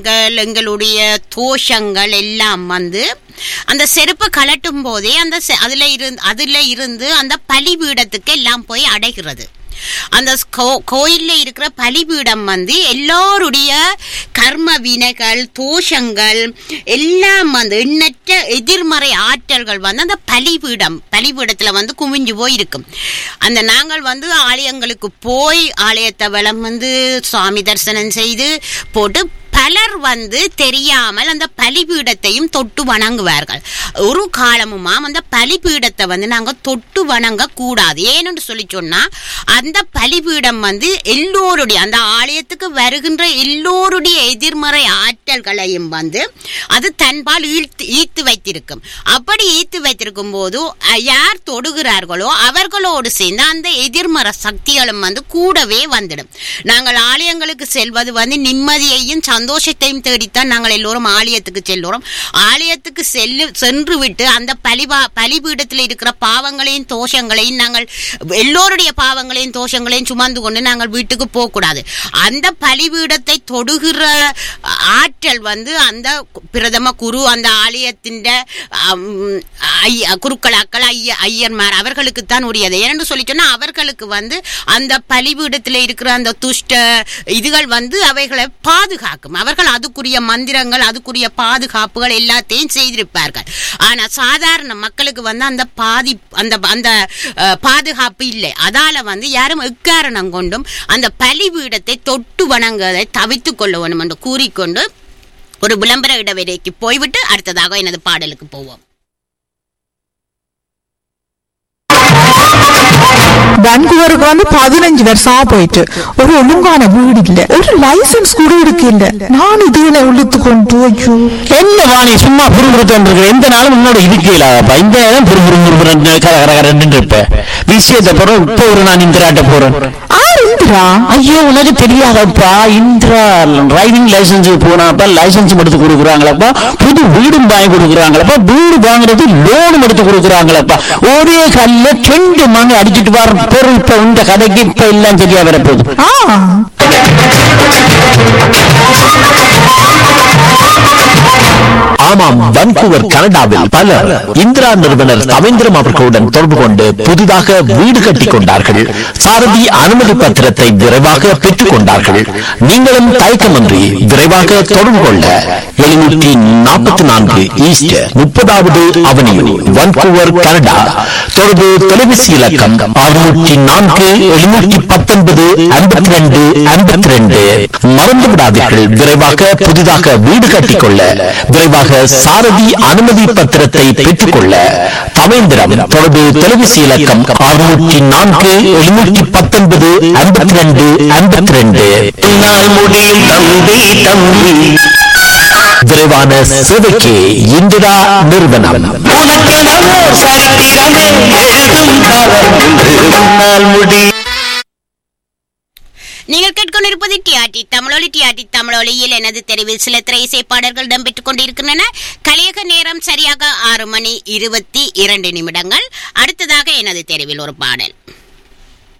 கள், எங்களுடைய தோஷங்கள் எல்லாம் வந்து அந்த செருப்பு கலட்டும் போதே அந்த செ- அதுல இருந்து அதுல இருந்து அந்த பலிபீடத்துக்கு எல்லாம் போய் அடைகிறது அந்த கோ- கோயில்ல இருக்கிற பலிபீடம் வந்து எல்லோருடைய கர்ம வினைகள் தோஷங்கள் எல்லாம் வந்து எண்ணற்ற எதிர்மறை ஆற்றல்கள் வந்து அந்த பலிபீடம் பலிபீடத்துல வந்து குமிஞ்சு போய் இருக்கும் அந்த நாங்கள் வந்து ஆலயங்களுக்கு போய் ஆலயத்தை வலம் வந்து சுவாமி தரிசனம் செய்து போட்டு பலர் வந்து தெரியாமல் அந்த பலிபீடத்தையும் தொட்டு வணங்குவார்கள் ஒரு காலமுமாம் அந்த பலிபீடத்தை வந்து நாங்க தொட்டு வணங்க கூடாது ஏன்னு சொல்லி சொன்னா அந்த பலிபீடம் வந்து எல்லோருடைய அந்த ஆலயத்துக்கு வருகின்ற எல்லோருடைய எதிர்மறை ஆற்றல்களையும் வந்து அது தன்பால் ஈர்த்து ஈர்த்து வைத்திருக்கும் அப்படி ஈர்த்து வைத்திருக்கும் போது அஹ், யார் தொடுகிறார்களோ அவர்களோடு சேர்ந்து அந்த எதிர்மறை சக்திகளும் வந்து கூடவே வந்துடும் நாங்கள் ஆலயங்களுக்கு செல்வது வந்து நிம்மதியையும் சந்தோஷத்தையும் தேடித்தான் நாங்கள் எல்லோரும் ஆலயத்துக்கு செல்கிறோம் ஆலயத்துக்கு செல்லு சென்று விட்டு அந்த பலிபா பலிபீடத்தில் இருக்கிற பாவங்களையும் தோஷங்களையும் நாங்கள் எல்லோருடைய பாவங்களையும் தோஷங்களையும் சுமந்து கொண்டு நாங்கள் வீட்டுக்கு போகக்கூடாது அந்த பலிபீடத்தை தொடுகிற ஆற்றல் வந்து அந்த பிரதம குரு அந்த ஆலயத்தின் குருக்களாக்கள் ஐய ஐயர்மார் அவர்களுக்குத்தான் உரியது ஏன்னு சொல்லி சொன்னா அவர்களுக்கு வந்து அந்த பலிபீடத்தில் இருக்கிற அந்த துஷ்ட இதுகள் வந்து அவைகளை பாதுகாக்கும் அவர்கள் அதுக்குரிய மந்திரங்கள் அதுக்குரிய பாதுகாப்புகள் எல்லாத்தையும் செய்திருப்பார்கள் ஆனா சாதாரண மக்களுக்கு வந்து அந்த பாதி அந்த அந்த அஹ், பாதுகாப்பு இல்லை அதால வந்து யாரும் எக்காரணம் கொண்டும் அந்த பலிபீடத்தை தொட்டு வணங்குவதை தவித்துக் கொள்ள வேண்டும் என்று கூறிக்கொண்டு ஒரு விளம்பர இடைவெளிக்கு போய்விட்டு அடுத்ததாக எனது பாடலுக்கு போவோம் வான்கூவருக்கு வந்து பதினஞ்சு வருஷமா போயிட்டு ஒரு ஒழுங்கான வீடு இல்ல ஒரு லைசன்ஸ் கூட இருக்கு இல்ல நான் இதுல உழுத்து கொண்டு ஐயோ என்ன வாணி சும்மா புருபுறுத்தன் இருக்கு எந்த நாளும் உன்னோட இருக்கலாப்பா இந்த நேரம் புருபுரு புருபுரன் கர கர கரன்னு இருப்ப விஷயத்தை போறோம் இப்போ ஒரு நான் இந்திராட்ட போறேன் ஆர் இந்திரா ஐயோ உனக்கு தெரியாதப்பா இந்திரா டிரைவிங் லைசன்ஸ் போனாப்பா லைசன்ஸ் எடுத்து கொடுக்குறாங்களப்பா புது வீடும் வாங்கி கொடுக்குறாங்களப்பா வீடு வாங்குறது லோனும் எடுத்து கொடுக்குறாங்களப்பா ஒரே கல்ல ரெண்டு மணி அடிச்சிட்டு வர பொருள் இப்ப இந்த கதைக்கு இப்ப எல்லாம் சரியா வரப்போகுது ஆ ஆமாம் வன்கூவர் கனடாவில் பலர் இந்திரா நிறுவனர் ரவீந்திரம் அவர்களுடன் தொடர்பு கொண்டு புதிதாக வீடு கட்டிக் கொண்டார்கள் சாரதி அனுமதி பத்திரத்தை விரைவாக பெற்றுக் கொண்டார்கள் நீங்களும் தயக்கமின்றி விரைவாக தொடர்பு கொள்ள எழுநூற்றி நாற்பத்தி நான்கு ஈஸ்ட் முப்பதாவது அவனியூ வன்கூவர் கனடா தொடர்பு தொலைபேசி இலக்கம் அறுநூற்றி நான்கு எழுநூற்றி பத்தொன்பது ஐம்பத்தி ரெண்டு ஐம்பத்தி ரெண்டு மறந்து விடாதீர்கள் விரைவாக புதிதாக வீடு கட்டிக்கொள்ள விரைவாக சாரதி அனுமதி பத்திரத்தை பெற்றுக்கொள்ள தவேந்திரம் தொடர்பு தொலைபேசி இலக்கம் அறுநூற்றி நான்கு எழுநூற்றி பத்தொன்பது ஐம்பத்தி ரெண்டு ஐம்பத்தி ரெண்டு முடியும் தம்பி தம்பி விரைவான சேவைக்கு இந்திரா நிறுவனம் உனக்கெனவோ சரித்திரமே எழுதும் காலம் என்று உன்னால் முடி நீங்கள் கேட்கொண்டிருப்பது டிஆர்டி தமிழொலி டிஆர்டி தமிழொலியில் எனது தெருவில் சில திரை இசை பாடல்கள் இடம்பெற்றுக் கொண்டிருக்கின்றன கலியக நேரம் சரியாக ஆறு மணி இருபத்தி இரண்டு நிமிடங்கள் அடுத்ததாக எனது தெருவில் ஒரு பாடல்